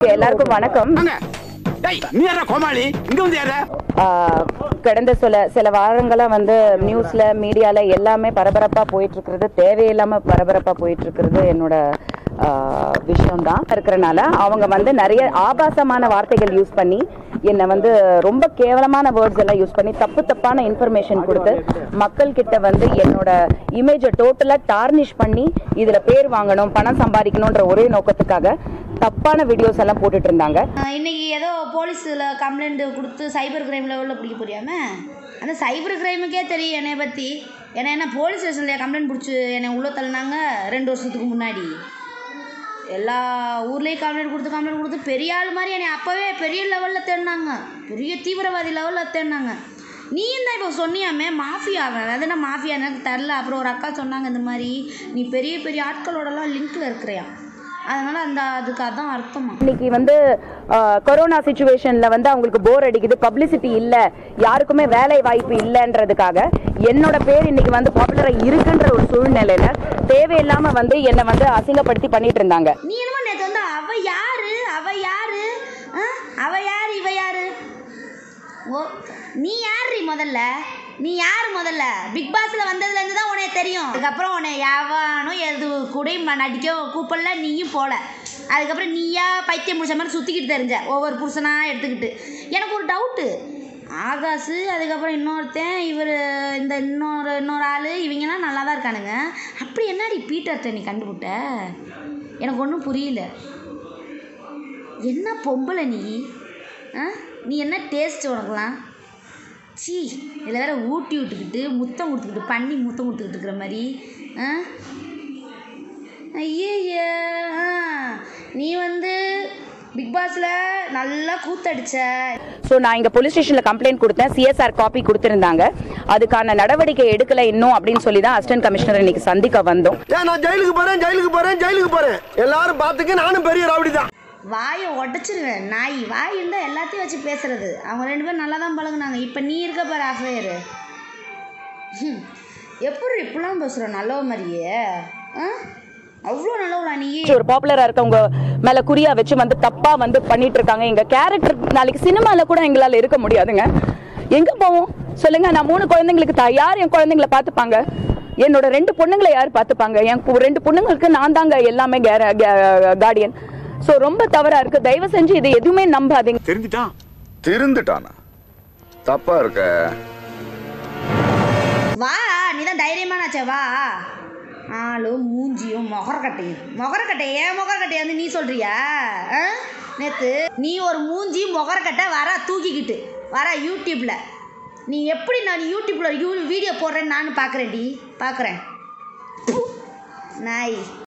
எல்லாருக்கும் வணக்கம் வாங்க டேய் நீ யாரா கோமாளி இங்க வந்து யாரா ஆஹ் கடந்த சில சில வாரங்களா வந்து நியூஸ்ல மீடியால எல்லாமே பரபரப்பா போயிட்டு இருக்கிறது தேவையில்லாம பரபரப்பா போயிட்டு இருக்கிறது என்னோட விஷயம் தான் இருக்கிறனால அவங்க வந்து நிறைய ஆபாசமான வார்த்தைகள் யூஸ் பண்ணி என்னை வந்து ரொம்ப கேவலமான வேர்ட்ஸ் எல்லாம் யூஸ் பண்ணி தப்பு தப்பான இன்ஃபர்மேஷன் கொடுத்து மக்கள் கிட்ட வந்து என்னோட இமேஜை டோட்டலா டார்னிஷ் பண்ணி இதுல பேர் வாங்கணும் பணம் சம்பாதிக்கணும்ன்ற ஒரே நோக்கத்துக்காக தப்பான வீடியோஸ் எல்லாம் போட்டுட்டு இருந்தாங்க ஆஹ் இன்னைக்கு ஏதோ போலீஸில் கம்ப்ளைண்ட் கொடுத்து சைபர் கிரைம் லெவலில் பிடிக்க போறியாம அந்த சைபர் கிரைமுக்கே தெரியும் என்னை பற்றி என்னை என்ன போலீஸ் ஸ்டேஷனில் கம்ப்ளைண்ட் பிடிச்சி என்னை உள்ளே தள்ளினாங்க ரெண்டு வருஷத்துக்கு முன்னாடி எல்லா ஊர்லேயும் கம்ப்ளைண்ட் கொடுத்து கம்ப்ளைண்ட் கொடுத்து பெரிய ஆள் மாதிரி என்னை அப்போவே பெரிய லெவலில் தேடினாங்க பெரிய தீவிரவாதி லெவலில் தேடினாங்க நீயும் தான் இப்போ சொன்னியாமே மாஃபியாவன் அது என்ன மாஃபியா எனக்கு தெரில அப்புறம் ஒரு அக்கா சொன்னாங்க இந்த மாதிரி நீ பெரிய பெரிய ஆட்களோடலாம் லிங்க்கில் இருக்கிறியா அதனால் அந்த அதுக்கு அதான் அர்த்தமா இன்னைக்கு வந்து ஆஹ், கொரோனா சுச்சுவேஷன்ல வந்து அவங்களுக்கு போர் அடிக்குது பப்ளிசிட்டி இல்ல யாருக்குமே வேலை வாய்ப்பு இல்லைன்றதுக்காக என்னோட பேர் இன்னைக்கு வந்து பாப்புலரா இருக்குன்ற ஒரு சூழ்நிலையில தேவையில்லாம வந்து என்னை வந்து அசிங்கப்படுத்தி பண்ணிட்டு இருந்தாங்க நீ என்னமோ நேற்று வந்து அவ யாரு அவ யாரு ஆ? அவ யாரு இவ யாரு ஓ நீ யாரு முதல்ல நீ யார் முதல்ல பிக் பாஸ்ல வந்ததுலேருந்து தான் உனக்கு தெரியும் அதுக்கப்புறம் உன்னை யாவானும் எது கூடயும் நடிக்க கூப்பிடல நீயும் போல அதுக்கப்புறம் நீயா பைத்தியம் முடிச்ச மாதிரி சுற்றிக்கிட்டு தெரிஞ்ச ஒவ்வொரு புருஷனாக எடுத்துக்கிட்டு எனக்கு ஒரு டவுட்டு ஆகாசு அதுக்கப்புறம் இன்னொருத்தன் இவர் இந்த இன்னொரு இன்னொரு ஆள் இவங்கெல்லாம் நல்லா தான் இருக்கானுங்க அப்படி என்னடி பீட்டர்ட்ட நீ கண்டுபிட்ட எனக்கு ஒன்றும் புரியல என்ன பொம்பளை நீ ஆ நீ என்ன டேஸ்ட் உனக்குலாம் சீ இதில் வேற ஊட்டி விட்டுக்கிட்டு முத்தம் கொடுத்துக்கிட்டு பண்ணி முத்தம் கொடுத்துக்கிட்டு இருக்கிற மாதிரி ஆ ஐயே நீ வந்து பிக் பாஸில் நல்லா கூத்தடிச்ச ஸோ நான் இங்க போலீஸ் ஸ்டேஷன்ல கம்ப்ளைண்ட் கொடுத்தேன் சிஎஸ்ஆர் காப்பி கொடுத்திருந்தாங்க அதுக்கான நடவடிக்கை எடுக்கல இன்னும் அப்படின்னு சொல்லி தான் அசிஸ்டன்ட் கமிஷனர் இன்னைக்கு சந்திக்க வந்தோம் ஏன் நான் ஜெயிலுக்கு போறேன் ஜெயிலுக்கு போறேன் ஜெயிலுக்கு போறேன் எல்லாரும் பாத்துக்க நானும் பெரிய ரவுடி தான் வாயை உடச்சிருவேன் நாய் வாய் இருந்தால் எல்லாத்தையும் வச்சு பேசுறது அவங்க ரெண்டு பேரும் நல்லா தான் பழகுனாங்க இப்போ நீ இருக்க பாரு அஃபேரு எப்படி இப்படிலாம் பேசுகிற நல்லவ மாதிரியே ஆ அவ்வளோ நல்லவளா நீ ஒரு பாப்புலரா இருக்கவங்க மேல குறியா வச்சு வந்து தப்பா வந்து பண்ணிட்டு இருக்காங்க எங்க கேரக்டர் நாளைக்கு சினிமால கூட எங்களால இருக்க முடியாதுங்க எங்க போவோம் சொல்லுங்க நான் மூணு குழந்தைங்களுக்கு தா யார் என் குழந்தைங்களை பார்த்துப்பாங்க என்னோட ரெண்டு பொண்ணுங்களை யார் பார்த்துப்பாங்க என் கு- ரெண்டு பொண்ணுங்களுக்கு நான் தாங்க எல்லாமே கார்டியன் ஸோ ரொம்ப தவறா இருக்கு தயவு செஞ்சு இது எதுவுமே நம்பாதீங்க தெரிஞ்சுட்டான் திருந்துட்டானா தப்பா இருக்க வா நீ தான் தைரியமானாச்சே வா ஆளும் மூஞ்சியும் மொகரக்கட்டையும் மொகரக்கட்டை ஏன் மொகரக்கட்டை வந்து நீ சொல்றியா ஆ? நேத்து நீ ஒரு மூஞ்சி மொகரக்கட்டை வர தூக்கிக்கிட்டு வர யூடியூப்ல நீ எப்படி நான் யூடியூப்ல யூ வீடியோ போடுறேன்னு நானும் பார்க்குறேன்டி பார்க்குறேன் நாய்